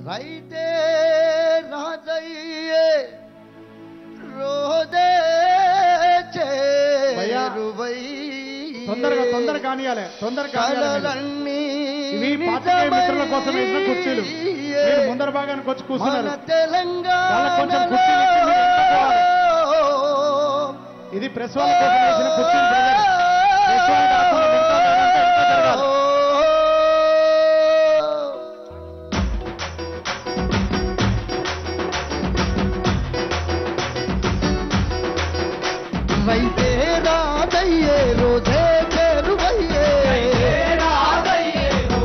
రైతే రాజయ్యే రోజే భయ్యా, చేరువై తొందరగా తొందరగా కానియాలి తొందరగా కానియాలి మీరు. కలలన్నీ ఇవి పాత్రికేయ మిత్రుల కోసం వేసిన కుర్చీలు మీరు ముందర భాగానికి వచ్చి మన కూర్చున్నారు తెలంగాణ వాళ్ళకు కొంచెం కుర్చీలు ఇచ్చి మీరు వెనక్కి ఇది ప్రెస్ వాళ్ళ కోసం వేసిన కుర్చీలు బ్రదర్ ప్రెస్ వాళ్ళు కాకుండా మిగతా వాళ్ళంతా ఇంకా జరగాలి రైతే రాదయ్యే రోజే చేరువయ్యే రైతే రాదయ్యే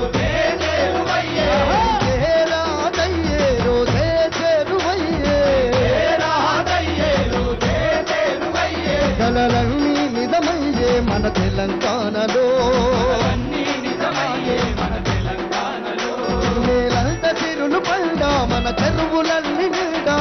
రోజే చేరువయ్యే కలలన్నీ నిజమయ్యే మన తెలంగాణలో నేలంత తిరులు పండ మన చెరువులన్నీ నిండా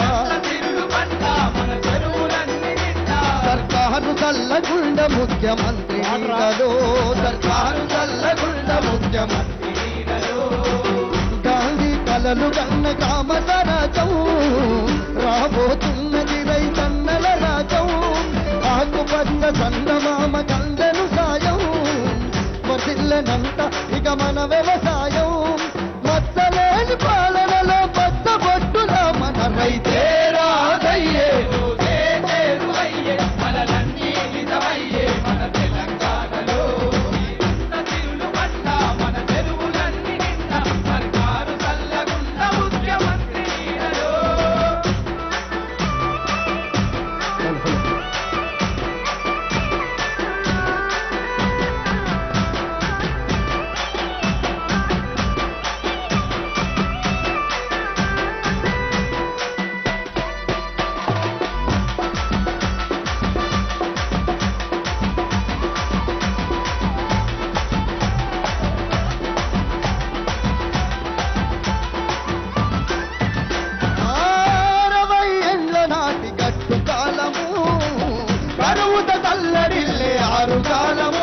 సర్కారు చల్లగుండ ముఖ్యమంత్రి నీడలో సర్కారు చల్లగుండ ముఖ్యమంత్రి గాంధీ కలలు కన్న కామ సరాజం రాబోతున్నది రైతన్నల రాజం ఆకుపచ్చ చందమామ కందను సాయం వర్తిల్లనంత ఇక మన వ్యవసాయం మచ్చలేని పాలనలో పచ్చ బొట్టుల మన రైతే రాదయ్యే అరవై ఎండ్ల నాటి గట్టు కాలము కరువుత తల్లడిల్లే ఆరు కాలము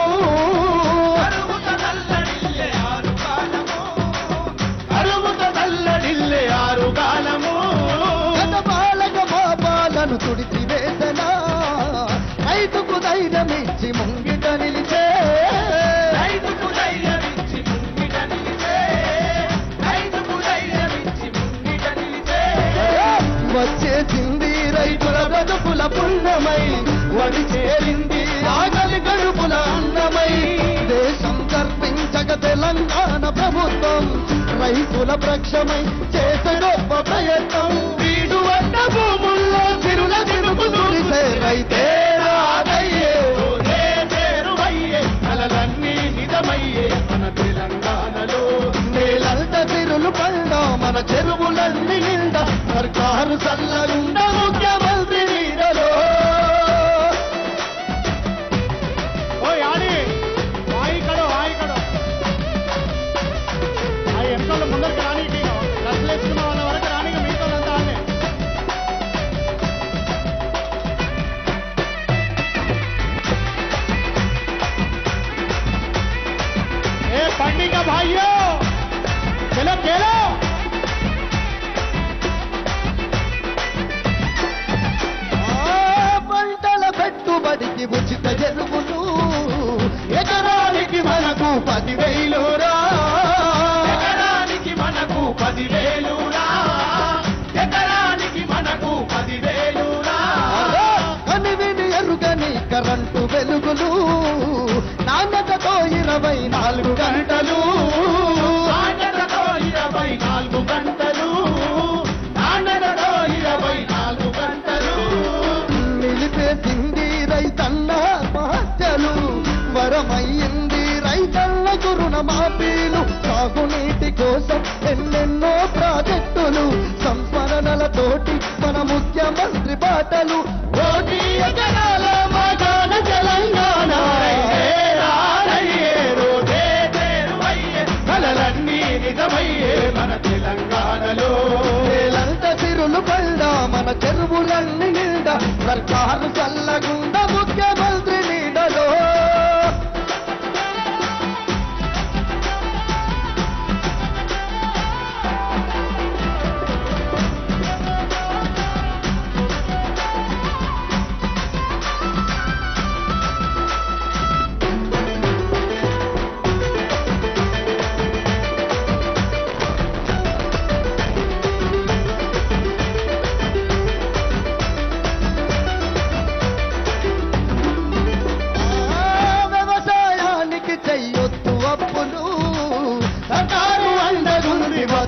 కరువుత తల్లడిల్లే ఆరు కాలము గత బాలక పాపాలను తుడిచి వేసన రైతుకు ధైర్యమిచ్చి ముంగిట నిలిచే రైతుకు ధైర్యమిచ్చి ముంగిట నిలిచే రైతుకు ధైర్యమిచ్చి ముంగిట నిలిచే వచ్చేసింది రైతుల బ్రతుకుల పుణ్యమై వడి చేరింది ఆగలి గడుపుల అన్నమై దేశం కర్పించక తెలంగాణ ప్రభుత్వం రైతుల ప్రక్షమై చేసే గొప్ప ప్రయత్నం వీడు అడ్డ భూముల్లో తిరుల తిరుగు తుడిసే రైతే రాదయ్యే కలలన్నీ నిజమయ్యే మన తెలంగాణలో నేలంత తిరులు పండ మన చెరువులన్నీ నిండా సర్కారు సల్లగుండ ముఖ్యమంత్రి నీడలో ఓ యాడి వాయి కడో వాయి కడో ఆ ఎంతలో ముందరికి రానీకి డ్రెస్సులు వేసుకున్న వాళ్ళ వరకు రానీకి మిగతా వాళ్ళంతా ఆడనే ఏ పండిక భాయ్యో చలో కేలో ఆ పంటల పెట్టుబడికి ఉచిత ఎరువులు ఎకరానికి మనకు పదివేలురా ఎకరానికి మనకు పదివేలురా ఎకరానికి మనకు పదివేలురా అని విని ఎరుగని కరెంటు వెలుగులు నాణ్యతతో ఇరవై నాలుగు గంటలు నాణ్యతతో ఇరవై నాలుగు గంటలు నాణ్యతతో ఇరవై నాలుగు గంటలు నిలిపేసింది రైతన్న ఆత్మహత్యలు వరమయ్యింది రైతన్నకు రుణమాఫీలు సాగునీటి కోసం ఎన్నెన్నో ప్రాజెక్టులు సంస్మరణలతోటి మన ముఖ్యమంత్రి బాటలు కోటి ఎకరాల మాగాన తెలంగాణ కలలన్నీ నిజమయ్యే మన తెలంగాణలో నేలంత సిరులు పళ్ళ మన చెరువులన్నీ నిండా సర్కారు చల్లగుండ ముఖ్యమంత్రి నీడలో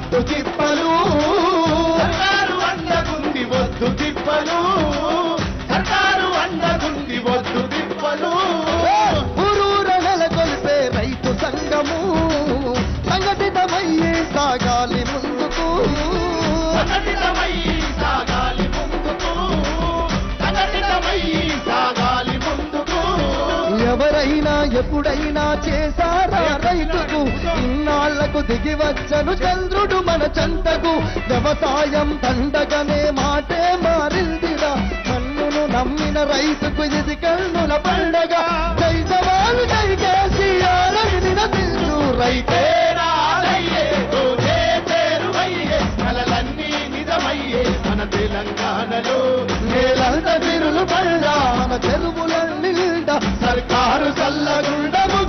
వద్దు తిప్పలు సర్కారు అండగుంది వద్దు తిప్పలు సర్కారు అండగుంది వద్దు తిప్పలు ఊరూర నెలకొల్పే రైతు సంఘము సంఘటితమయ్యే సాగాలి ముందుకు సంఘటితమయ్యి సాగాలి ముందుకు సంఘటితమయ్యి సాగాలి ముందుకు ఎవరైనా ఎప్పుడైనా చేశారా రైతుకు ఇన్నాళ్లకు దిగి వచ్చను చంద్రుడు మన చంతకు వ్యవసాయం దండగనే మాటే మారిందిరా మన్నును నమ్మిన రైతుకు ఇది కన్నుల పండగ జై జవాను జై కేసీఆర్ అని నినదిల్లు రైతే రాలయ్యే రోజే చేరువయ్యే కలలన్నీ నిజమయ్యే మన తెలంగాణలో నేలంత తిరులు పడ్డా మన చెరువులన్నీ నిండా సర్కారు చల్లగుండ